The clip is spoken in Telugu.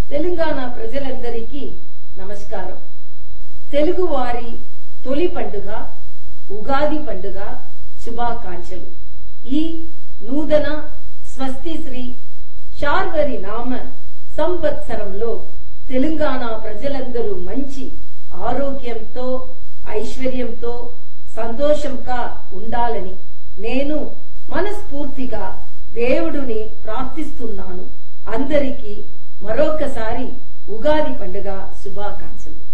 తెలంగాణ ప్రజలందరికీ నమస్కారం తెలుగు వారి తొలి పండుగ ఉగాది పండుగ శుభాకాంక్షలు ఈ నూతన స్వస్తి శ్రీ శార్వరి నామ సంవత్సరంలో తెలంగాణ ప్రజలందరూ మంచి ఆరోగ్యంతో ఐశ్వర్యంతో సంతోషంగా ఉండాలని నేను మనస్ఫూర్తిగా దేవుడిని ప్రార్థిస్తున్నాను అందరికీ మరొకసారి ఉగాది పండుగ శుభాకాంక్షలు